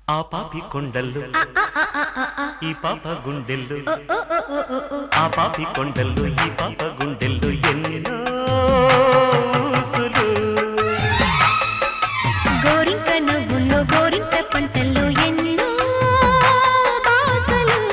ఆ పాపి కొండల్లో ఈ పాప గుండెల్లో ఆ పాపి కొండల్లో ఈ పాప గుండెల్లో ఎన్నో ఊసులు. గోరింక నవ్వుల్లో గోరింక పంటల్లో ఎన్నో బాసలు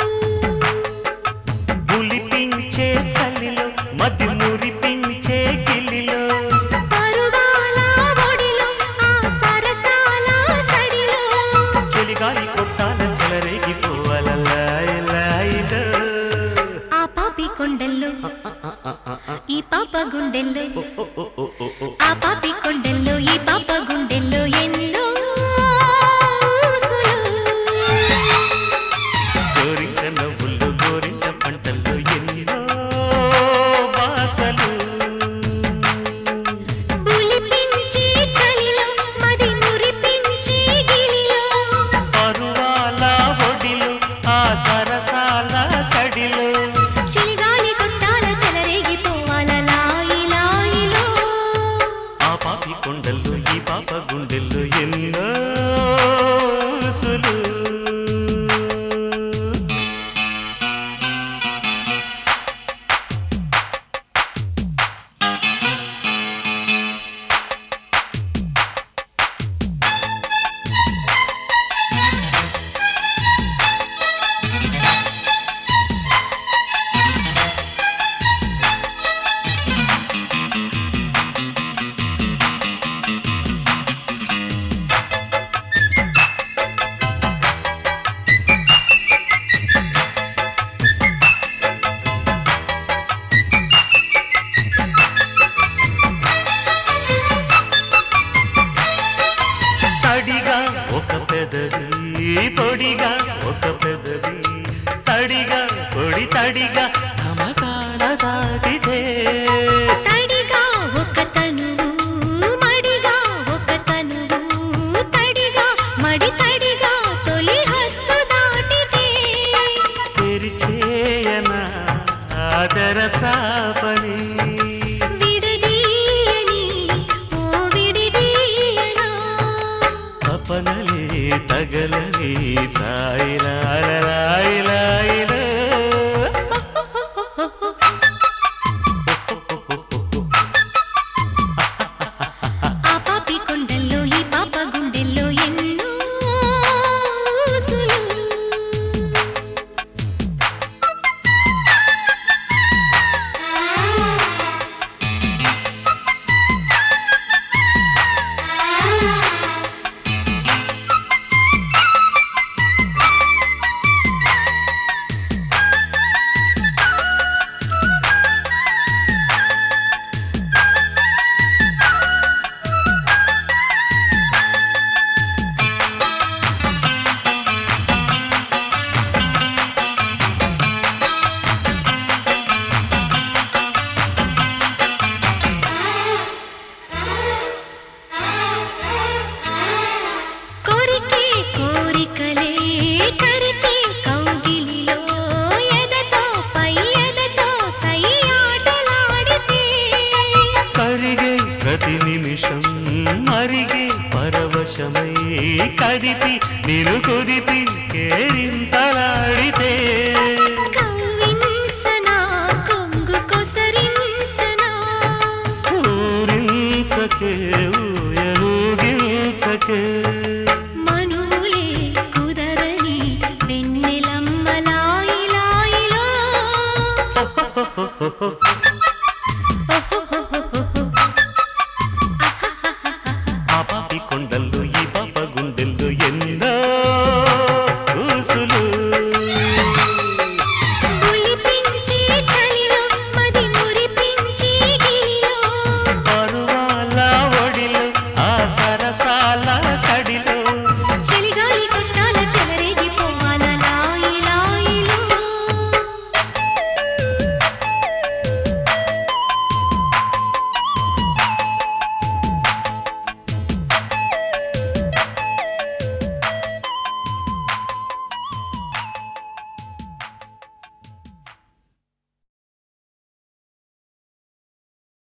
పులిపించే చలిలో మది మురిపించే గిల్లిలో పరువాల ఒడిలో ఆ సరసాల సడిలో చెలిగాలి కొట్టాల చెలరేగిపోవాల లాయ్ లాయ్లో. ఆ పాపి కొండల్లో ఈ పాప గుండెల్లో ఓ, ఓ, ఓ, ఓ, ఓ. ఆ పాపి కొండల్లో ఈ పాప గుండెల్లో ఎన్నో ఊసులు. గోరింక నవ్వుల్లో గోరింక పంటల్లో ఎన్నో బాసలు బులిపించే చలిలో మది మురిపించే గిలిలో పరువాల ఒడిలో ఆ సరసాల సడిలో చిలిగాలి కొట్టాల చెలరేగిపోవాల లాయి లాయిలో ఆ పాపి కొండల్లో ఈ పాప గుండెల్లో ఎన్నో ఊసులు. తడిగా ఒక పెదవి పొడిగా ఒక పెదవి తడిగా పొడి తడిగా తమకాల తాగితే తడిగా ఒక తనువు మడిగా ఒక తనువు తడిగా మడి తడిగా తొలి హద్దు దాటితే తెరిచేయనా ఆదర చాపని విడదీయని ఓ విడిదీయనా తపనలే తగలని తాయిలాయిలాయిలాయిలా ఆ పాపి కొండల్లో ఈ పాప గుండెల్లో ఎన్నో ఊసులు. కోరికే కోరికలే కరిచే కౌగిలిలో ఎదతో పై ఎదతో సై ఆటలాడితే కరిగే ప్రతి నిమిషం మరిగే పరవశమై కదిపి నిలు కుదిపి కేరింతలాడితే కవ్వించనా కొంగు కొసరించనా ఊరించకే ఊయలూగించకే మనువులే కుదరని వెన్నెలమ్మలాయిలాయిలో ఆ పాపి కొండ